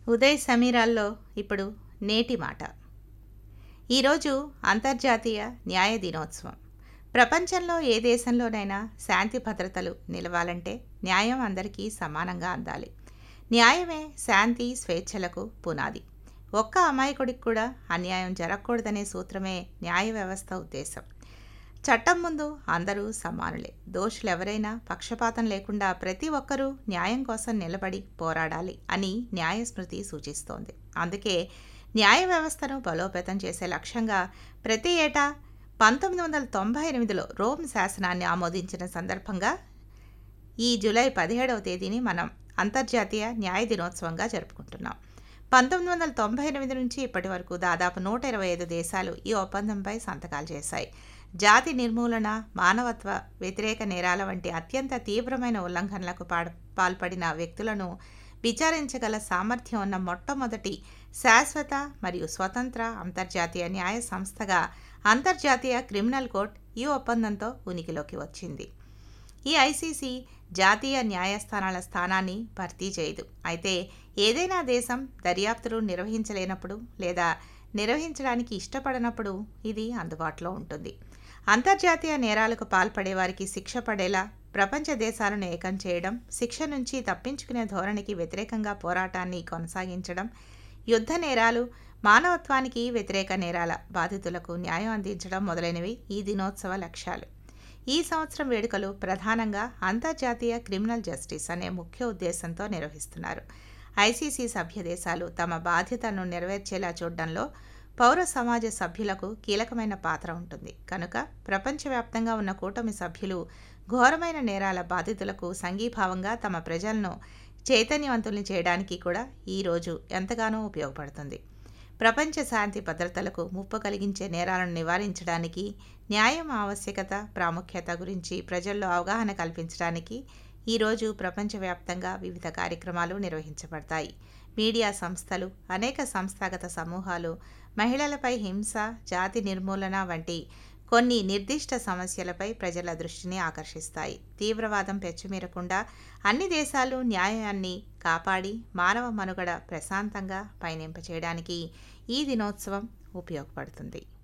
ఉదయ్ సమీరాల్లో ఇప్పుడు నేటి మాట ఈరోజు అంతర్జాతీయ న్యాయ దినోత్సవం ప్రపంచంలో ఏ దేశంలోనైనా శాంతి భద్రతలు నిలవాలంటే న్యాయం అందరికీ సమానంగా అందాలి న్యాయమే శాంతి స్వేచ్ఛలకు పునాది ఒక్క అమాయకుడికి కూడా అన్యాయం జరగకూడదనే సూత్రమే న్యాయ వ్యవస్థ ఉద్దేశం చట్టం ముందు అందరూ సమానులే దోషులు ఎవరైనా పక్షపాతం లేకుండా ప్రతి ఒక్కరూ న్యాయం కోసం నిలబడి పోరాడాలి అని న్యాయస్మృతి సూచిస్తోంది అందుకే న్యాయ వ్యవస్థను బలోపేతం చేసే లక్ష్యంగా ప్రతి ఏటా పంతొమ్మిది వందల తొంభై ఎనిమిదిలో రోమ్ శాసనాన్ని ఆమోదించిన సందర్భంగా ఈ జూలై పదిహేడవ తేదీని మనం అంతర్జాతీయ న్యాయ దినోత్సవంగా జరుపుకుంటున్నాం పంతొమ్మిది వందల తొంభై ఎనిమిది నుంచి ఇప్పటి వరకు దాదాపు నూట ఇరవై ఐదు దేశాలు ఈ ఒప్పందంపై సంతకాలు చేశాయి జాతి నిర్మూలన మానవత్వ వ్యతిరేక నేరాల వంటి అత్యంత తీవ్రమైన ఉల్లంఘనలకు పాడ పాల్పడిన వ్యక్తులను విచారించగల సామర్థ్యం ఉన్న మొట్టమొదటి శాశ్వత మరియు స్వతంత్ర అంతర్జాతీయ న్యాయ సంస్థగా అంతర్జాతీయ క్రిమినల్ కోర్ట్ ఈ ఒప్పందంతో ఉనికిలోకి వచ్చింది ఈ ఐసీసీ జాతీయ న్యాయస్థానాల స్థానాన్ని భర్తీ చేయదు అయితే ఏదైనా దేశం దర్యాప్తులు నిర్వహించలేనప్పుడు లేదా నిర్వహించడానికి ఇష్టపడనప్పుడు ఇది అందుబాటులో ఉంటుంది అంతర్జాతీయ నేరాలకు పాల్పడే వారికి శిక్ష పడేలా ప్రపంచ దేశాలను ఏకం చేయడం శిక్ష నుంచి తప్పించుకునే ధోరణికి వ్యతిరేకంగా పోరాటాన్ని కొనసాగించడం యుద్ధ నేరాలు మానవత్వానికి వ్యతిరేక నేరాల బాధితులకు న్యాయం అందించడం మొదలైనవి ఈ దినోత్సవ లక్ష్యాలు ఈ సంవత్సరం వేడుకలు ప్రధానంగా అంతర్జాతీయ క్రిమినల్ జస్టిస్ అనే ముఖ్య ఉద్దేశంతో నిర్వహిస్తున్నారు ఐసీసీ సభ్య దేశాలు తమ బాధ్యతలను నెరవేర్చేలా చూడడంలో పౌర సమాజ సభ్యులకు కీలకమైన పాత్ర ఉంటుంది కనుక ప్రపంచవ్యాప్తంగా ఉన్న కూటమి సభ్యులు ఘోరమైన నేరాల బాధితులకు సంఘీభావంగా తమ ప్రజలను చైతన్యవంతుల్ని చేయడానికి కూడా ఈరోజు ఎంతగానో ఉపయోగపడుతుంది ప్రపంచ శాంతి భద్రతలకు ముప్పు కలిగించే నేరాలను నివారించడానికి న్యాయం ఆవశ్యకత ప్రాముఖ్యత గురించి ప్రజల్లో అవగాహన కల్పించడానికి ఈరోజు ప్రపంచవ్యాప్తంగా వివిధ కార్యక్రమాలు నిర్వహించబడతాయి మీడియా సంస్థలు అనేక సంస్థాగత సమూహాలు మహిళలపై హింస జాతి నిర్మూలన వంటి కొన్ని నిర్దిష్ట సమస్యలపై ప్రజల దృష్టిని ఆకర్షిస్తాయి తీవ్రవాదం పెచ్చుమీరకుండా అన్ని దేశాలు న్యాయాన్ని కాపాడి మానవ మనుగడ ప్రశాంతంగా పయనింపచేయడానికి ఈ దినోత్సవం ఉపయోగపడుతుంది